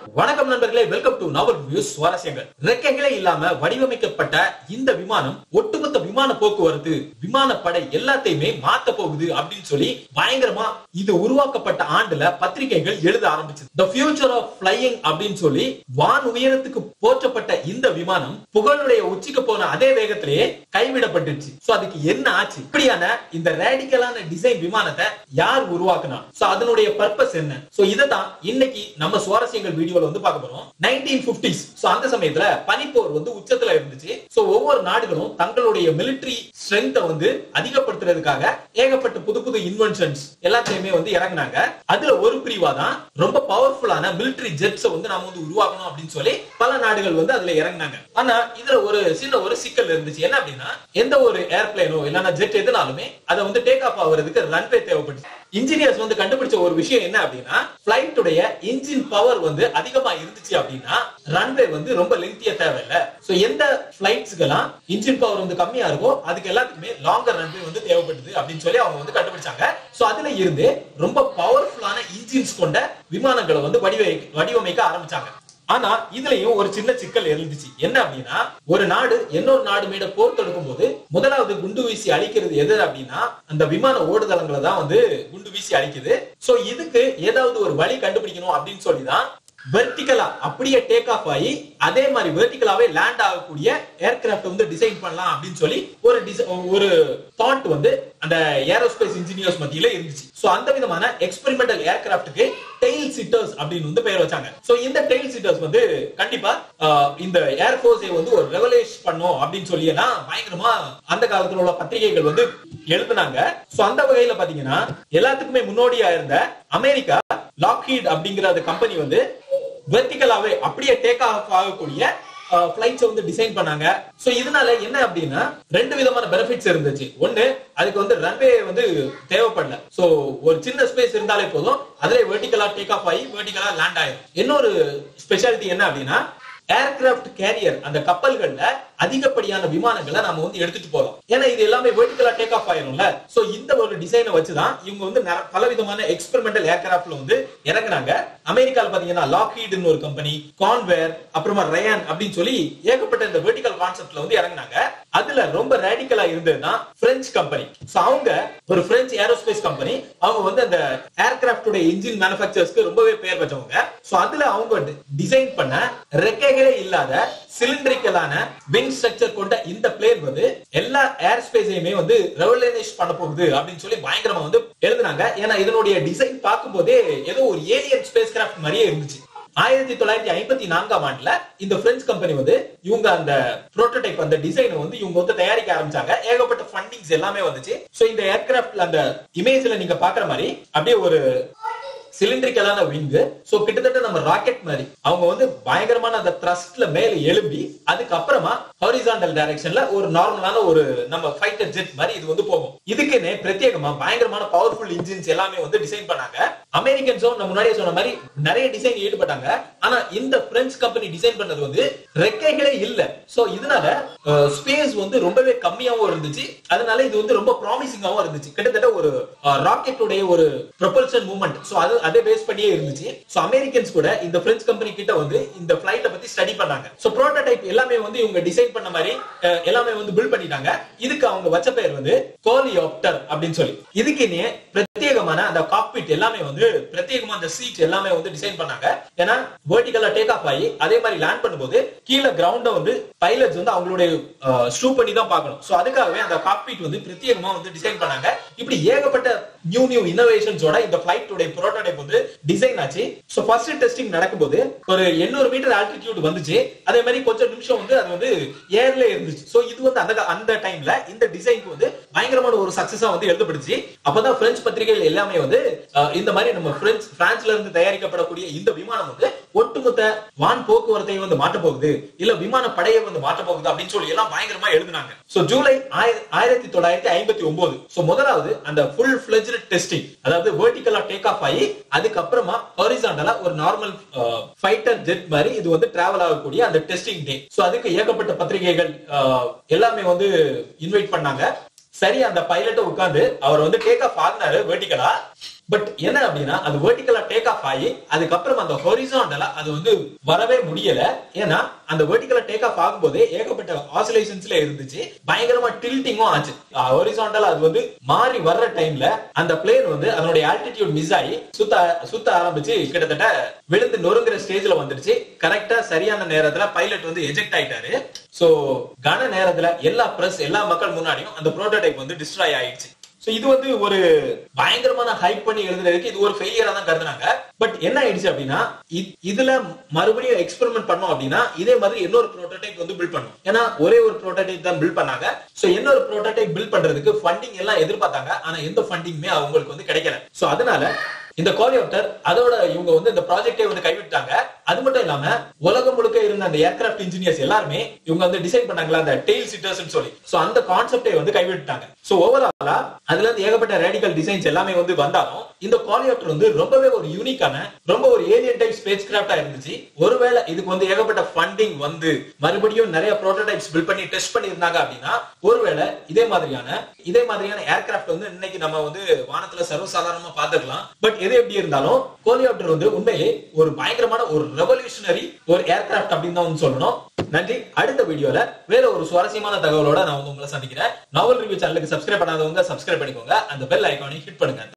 வணக்கம் நண்பர்களே welcome to novel views சுவாரஸ்யங்கள் ரெக்கைகளே இல்லாம வடிவமைக்கப்பட்ட இந்த விமானம் ஒட்டுமொத்த விமான போக்குவரத்து விமானப்படை எல்லாத்தையுமே மாத்த போகுது அப்படின்னு சொல்லி பயங்கரமா இது உருவாக்கப்பட்ட ஆண்டுல பத்திரிகைகள் எழுத ஆரம்பிச்சது த ஃபியூச்சர் ஆஃப் ஃபிளையிங் அப்படின்னு சொல்லி வான் உயரத்துக்கு போற்றப்பட்ட இந்த விமானம் புகழுடைய உச்சிக்கு போன அதே வேகத்திலேயே கைவிடப்பட்டுச்சு சோ அதுக்கு என்ன ஆச்சு இப்படியான இந்த ரேடிக்கலான டிசைன் விமானத்தை யார் உருவாக்குனா சோ அதனுடைய பர்பஸ் என்ன சோ இதை தான் இன்னைக்கு நம்ம சுவாரஸ்யங்கள் வீடியோல வந்து பார்க்க போறோம் நைன்டீன் பிப்டிஸ் சோ அந்த சமயத்துல பனிப்போர் வந்து உச்சத்துல இருந்துச்சு சோ ஒவ்வொரு நாடுகளும் தங்களுடைய மிலிட்டரி ஸ்ட்ரென்த்தை வந்து அதிகப்படுத்துறதுக்காக ஏகப்பட்ட புது புது இன்வென்ஷன்ஸ் எல்லாத்தையுமே வந்து இறங்குனாங்க அதுல ஒரு பிரிவா தான் ரொம்ப பவர்ஃபுல்லான மிலிட்டரி ஜெட்ஸ் வந்து நாம வந்து உருவாக்கணும் அப்படின்னு சொல்லி பல நாடுகள் வந்து அதுல இறங்குனாங்க ஆனா இதுல ஒரு சின்ன ஒரு சிக்கல் இருந்துச்சு என்ன அப்படின்னா எந்த ஒரு ஏர்பிளைனோ இல்லைன்னா ஜெட் எதுனாலுமே அதை வந்து டேக் ஆஃப் ஆகுறதுக்கு ரன்வே தேவைப்பட்டுச்சு இன்ஜினியர்ஸ் வந்து கண்டுபிடிச்ச ஒரு விஷயம் என்ன அப்படின்னா பிளைட்டுடைய இன்ஜின் பவர் வந்து அதிகமா இருந்துச்சு அப்படின்னா ரன்வே வந்து ரொம்ப லென்த்தியா தேவையில்ல சோ எந்த பிளைட்ஸ்க்கெல்லாம் இன்ஜின் பவர் வந்து கம்மியா இருக்கோ அதுக்கு எல்லாத்துக்குமே லாங்கர் ரன்வே வந்து தேவைப்படுது அப்படின்னு சொல்லி அவங்க வந்து கண்டுபிடிச்சாங்க சோ அதுல இருந்து ரொம்ப பவர்ஃபுல்லான இன்ஜின்ஸ் கொண்ட விமானங்களை வந்து வடிவை வடிவமைக்க ஆரம்பிச்சாங்க ஆனா இதுலயும் ஒரு சின்ன சிக்கல் இருந்துச்சு என்ன அப்படின்னா ஒரு நாடு இன்னொரு நாடு மீட போர் தொடுக்கும் போது முதலாவது குண்டு வீசி அழிக்கிறது எது அப்படின்னா அந்த விமான ஓடுதளங்களை தான் வந்து குண்டு வீசி அழிக்குது சோ இதுக்கு ஏதாவது ஒரு வழி கண்டுபிடிக்கணும் அப்படின்னு சொல்லிதான் வெர்டிகலா அப்படியே டேக் ஆஃப் ஆகி அதே மாதிரி வெர்டிகலாவே லேண்ட் ஆகக்கூடிய ஏர்கிராஃப்ட் வந்து டிசைன் பண்ணலாம் அப்படின்னு சொல்லி ஒரு ஒரு தாட் வந்து அந்த ஏரோஸ்பேஸ் இன்ஜினியர்ஸ் மத்தியில இருந்துச்சு சோ அந்த விதமான எக்ஸ்பெரிமெண்டல் ஏர்கிராஃப்ட்டுக்கு டெயில் சிட்டர்ஸ் அப்படின்னு வந்து பெயர் வச்சாங்க சோ இந்த டெயில் சிட்டர்ஸ் வந்து கண்டிப்பா இந்த ஏர்போர்ஸை வந்து ஒரு ரெவலேஷ் பண்ணும் அப்படின்னு சொல்லி எல்லாம் பயங்கரமா அந்த காலத்துல உள்ள பத்திரிகைகள் வந்து எழுதுனாங்க சோ அந்த வகையில பாத்தீங்கன்னா எல்லாத்துக்குமே முன்னோடியா இருந்த அமெரிக்கா லாக்ஹீட் அப்படிங்கிற அந்த கம்பெனி வந்து வெர்டிகலாவே அப்படியே டேக் ஆஃப் ஆகக்கூடிய பிளைட்ஸ் வந்து டிசைன் பண்ணாங்க சோ இதனால என்ன அப்படின்னா ரெண்டு விதமான பெனிஃபிட்ஸ் இருந்துச்சு ஒண்ணு அதுக்கு வந்து ரன்வே வந்து தேவைப்படல சோ ஒரு சின்ன ஸ்பேஸ் இருந்தாலே போதும் அதுல வெர்டிகலா டேக் ஆஃப் ஆகி வெர்டிகலா லேண்ட் ஆயிரும் இன்னொரு ஸ்பெஷாலிட்டி என்ன அப்படின்னா ஏர்கிராஃப்ட் கேரியர் அந்த கப்பல்கள்ல அதிகப்படியான விமானங்களை நாம வந்து எடுத்துட்டு போறோம் ஏன்னா இது எல்லாமே வெர்டிகலா டேக் ஆஃப் ஆயிரும்ல சோ இந்த ஒரு டிசைனை வச்சுதான் இவங்க வந்து பல விதமான எக்ஸ்பெரிமெண்டல் ஏர்கிராஃப்ட்ல வந்து இறங்குனாங்க அமெரிக்கால பாத்தீங்கன்னா லாக்ஹீட்னு ஒரு கம்பெனி கான்வேர் அப்புறமா ரயான் அப்படின்னு சொல்லி ஏகப்பட்ட இந்த வெர்டிகல் கான்செப்ட்ல வந்து இறங்குனாங்க அதுல ரொம்ப ரேடிக்கலா இருந்ததுதான் பிரெஞ்சு கம்பெனி சோ அவங்க ஒரு பிரெஞ்சு ஏரோஸ்பேஸ் கம்பெனி அவங்க வந்து அந்த ஏர்கிராஃப்டோட இன்ஜின் மேனுபேக்சர்ஸ்க்கு ரொம்பவே பேர் வச்சவங்க சோ அதுல அவங்க டிசைன் பண்ண ரெக்கைகளே இல்லாத சிலிண்டரிக்கலான விங் ஸ்ட்ரக்சர் கொண்ட இந்த பிளேன் வந்து எல்லா ஏர் ஸ்பேஸையுமே வந்து ரெவல்யூனைஸ் பண்ண போகுது அப்படின்னு சொல்லி பயங்கரமா வந்து எழுதுனாங்க ஏன்னா இதனுடைய டிசைன் பார்க்கும்போதே ஏதோ ஒரு ஏலியன் ஸ்பேஸ் கிராஃப்ட் மாதிரியே இருந்துச்சு ஆயிரத்தி தொள்ளாயிரத்தி ஐம்பத்தி நான்காம் ஆண்டுல இந்த பிரெஞ்சு கம்பெனி வந்து இவங்க அந்த புரோட்டோடைப் அந்த டிசைனை வந்து இவங்க வந்து தயாரிக்க ஆரம்பிச்சாங்க ஏகப்பட்ட ஃபண்டிங்ஸ் எல்லாமே வந்துச்சு சோ இந்த ஏர்கிராஃப்ட்ல அந்த இமேஜ்ல நீங்க பாக்குற மாதிரி அப்படியே ஒரு சிலிண்ட்ரிக்கலான விங்கு சோ கிட்டத்தட்ட நம்ம ராக்கெட் மாதிரி அவங்க வந்து பயங்கரமான அந்த த்ரஸ்ட்ல மேல எழும்பி அதுக்கப்புறமா ஹாரிசாண்டல் டைரக்ஷன்ல ஒரு நார்மலான ஒரு நம்ம ஃபைட்டர் ஜெட் மாதிரி இது வந்து போகும் இதுக்குன்னு பிரத்யேகமா பயங்கரமான பவர்ஃபுல் இன்ஜின்ஸ் எல்லாமே வந்து டிசைன் பண்ணாங்க அமெரிக்கன்ஸும் நம்ம முன்னாடியே சொன்ன மாதிரி நிறைய டிசைன் ஈடுபட்டாங்க ஆனா இந்த பிரெஞ்சு கம்பெனி டிசைன் பண்ணது வந்து ரெக்கைகளே இல்ல சோ இதனால ஸ்பேஸ் வந்து ரொம்பவே கம்மியாவும் இருந்துச்சு அதனால இது வந்து ரொம்ப ப்ராமிசிங்காவும் இருந்துச்சு கிட்டத்தட்ட ஒரு ராக்கெட்டுடைய ஒரு ப்ரொபல்ஷன் மூவ்மெண்ட் சோ அது அதே பேஸ் பண்ணியே இருந்துச்சு சோ அமெரிக்கன்ஸ் கூட இந்த பிரெஞ்சு கம்பெனி கிட்ட வந்து இந்த பிளைட்டை பத்தி ஸ்டடி பண்ணாங்க சோ ப்ரோட்டோடைப் எல்லாமே வந்து இவங்க டிசைன் பண்ண மாதிரி எல்லாமே வந்து பில்ட் பண்ணிட்டாங்க இதுக்கு அவங்க வச்ச பேர் வந்து கோலியாப்டர் அப்படின்னு சொல்லி இதுக்கு இனியே பிரத்யேகமான அந்த காக்பிட் எல்லாமே வந்து பிரத்யேகமா அந்த சீட் எல்லாமே வந்து டிசைன் பண்ணாங்க ஏன்னா வெர்டிகலா டேக் ஆஃப் ஆகி அதே மாதிரி லேண்ட் பண்ணும்போது கீழே கிரவுண்ட வந்து பைலட்ஸ் வந்து அவங்களுடைய ஷூ பண்ணி தான் பார்க்கணும் சோ அதுக்காகவே அந்த காக்பிட் வந்து பிரத்யேகமா வந்து டிசைன் பண்ணாங்க இப்படி ஏகப்பட்ட நியூ நியூ இன்னோவேஷன்ஸோட இந்த பிளைட்டோட ப்ரோட்டோடைப் வந்து டிசைன் ஆச்சு சோ ஃபர்ஸ்ட் டெஸ்டிங் நடக்கும்போது ஒரு 800 மீட்டர் ஆல்டிடியூட் வந்துச்சு அதே மாதிரி கொஞ்சம் நிமிஷம் வந்து அது வந்து ஏர்ல இருந்துச்சு சோ இது வந்து அந்த அந்த டைம்ல இந்த டிசைனுக்கு வந்து பயங்கரமான ஒரு சக்சஸா வந்து எழுதப்படுச்சு அப்பதான் பிரெஞ்சு பத்திரிகைகள் எல்லாமே வந்து இந்த மாதிரி நம்ம பிரெஞ்சு பிரான்ஸ்ல இருந்து தயாரிக்கப்படக்கூடிய இந்த விமானம் வந்து ஒட்டுமொத்த வான் போக்குவரத்தை வந்து மாட்ட போகுது இல்ல விமான படையை வந்து மாட்ட போகுது அப்படின்னு சொல்லி எல்லாம் பயங்கரமா எழுதினாங்க சோ ஜூலை ஆயிரத்தி தொள்ளாயிரத்தி ஐம்பத்தி ஒன்பது சோ முதலாவது அந்த ஃபுல் பிளஜ் டெஸ்டிங் அதாவது வெர்டிகலா டேக் ஆஃப் ஆகி அதுக்கப்புறமா ஹாரிசாண்டலா ஒரு நார்மல் ஃபைட்டர் ஜெட் மாதிரி இது வந்து டிராவல் ஆகக்கூடிய அந்த டெஸ்டிங் டே சோ அதுக்கு ஏகப்பட்ட பத்திரிகைகள் எல்லாமே வந்து இன்வைட் பண்ணாங்க சரி அந்த பைலட்டை உட்கார்ந்து அவர் வந்து டேக் ஆஃப் ஆகினாரு வெர்டிகலா பட் என்ன அப்படின்னா அது வெர்டிகலா டேக் ஆஃப் ஆகி அதுக்கப்புறம் அந்த ஹொரிசாண்டலா அது வந்து வரவே முடியல ஏன்னா அந்த வெர்டிகலா டேக் ஆஃப் ஆகும்போதே ஏகப்பட்ட ஆசிலேஷன்ஸ்ல இருந்துச்சு பயங்கரமா டில்ட்டிங்கும் ஆச்சு ஹொரிசாண்டலா அது வந்து மாறி வர்ற டைம்ல அந்த பிளேன் வந்து அதனுடைய ஆல்டிடியூட் மிஸ் ஆகி சுத்த சுத்த ஆரம்பிச்சு கிட்டத்தட்ட விழுந்து நொறுங்குற ஸ்டேஜ்ல வந்துருச்சு கரெக்டா சரியான நேரத்துல பைலட் வந்து எஜெக்ட் ஆயிட்டாரு சோ கன நேரத்துல எல்லா பிரஸ் எல்லா மக்கள் முன்னாடியும் அந்த புரோட்டோடைப் வந்து டிஸ்ட்ராய் ஆயிடுச்சு சோ இது வந்து ஒரு பயங்கரமான ஹைப் பண்ணி எழுதுறதுக்கு இது ஒரு ஃபெயிலியரா தான் கருதுனாங்க பட் என்ன ஆயிடுச்சு அப்படின்னா இ- இதுல மறுபடியும் எக்ஸ்பெரிமெண்ட் பண்ணோம் அப்படின்னா இதே மாதிரி இன்னொரு ப்ரோட்டோடைப் வந்து பில்ட் பண்ணும் ஏன்னா ஒரே ஒரு ப்ரோட்டோடைப் தான் பில்ட் பண்ணாங்க சோ இன்னொரு ப்ரோட்டோடைப் பில்ட் பண்றதுக்கு ஃபண்டிங் எல்லாம் எதிர்பார்த்தாங்க ஆனா எந்த ஃபண்டிங்குமே அவங்களுக்கு வந்து கிடைக்கல சோ அதனால இந்த கோலியாப்டர் அதோட இவங்க வந்து இந்த ப்ராஜெக்டே வந்து கைவிட்டாங்க அது மட்டும் இல்லாம உலகம் முழுக்க இருந்த அந்த ஏர்கிராஃப்ட் இன்ஜினியர்ஸ் எல்லாருமே இவங்க வந்து டிசைன் பண்ணாங்களா அந்த டெய்ல் சிட்டர்ஸ் சொல்லி சோ அந்த கான்செப்டை வந்து கைவிட்டாங்க சோ ஓவராலா அதுல இருந்து ஏகப்பட்ட ரேடிகல் டிசைன்ஸ் எல்லாமே வந்து வந்தாலும் இந்த கோலியாப்டர் வந்து ரொம்பவே ஒரு யூனிக்கான ரொம்ப ஒரு ஏலியன் டைப் ஸ்பேஸ் கிராஃப்டா இருந்துச்சு ஒருவேளை இதுக்கு வந்து ஏகப்பட்ட ஃபண்டிங் வந்து மறுபடியும் நிறைய ப்ரோட்டோடைப்ஸ் பில்ட் பண்ணி டெஸ்ட் பண்ணியிருந்தாங்க அப்படின்னா ஒருவேளை இதே மாதிரியான இதே மாதிரியான ஏர்கிராஃப்ட் வந்து இன்னைக்கு நம்ம வந்து வானத்துல சர்வசாதாரணமா பார்த்துக்கலாம் பட் எது எப்படி இருந்தாலும் கோலியாப்டர் வந்து உண்மையிலே ஒரு பயங்கரமான ஒரு ரெவல்யூஷனரி ஒரு ஏர்கிராஃப்ட் அப்படின்னு தான் வந்து சொல்லணும் நன்றி அடுத்த வீடியோல வேற ஒரு சுவாரஸ்யமான தகவலோட நான் வந்து உங்களை சந்திக்கிறேன் நாவல் ரிவ்யூ சேனலுக்கு சப்ஸ்கிரைப் பண்ணாதவங்க சப்ஸ்கிரைப் பண்ணிக்கோங்க அந்த பெல் ஐக்கானை ஹிட் பண்ணுங்க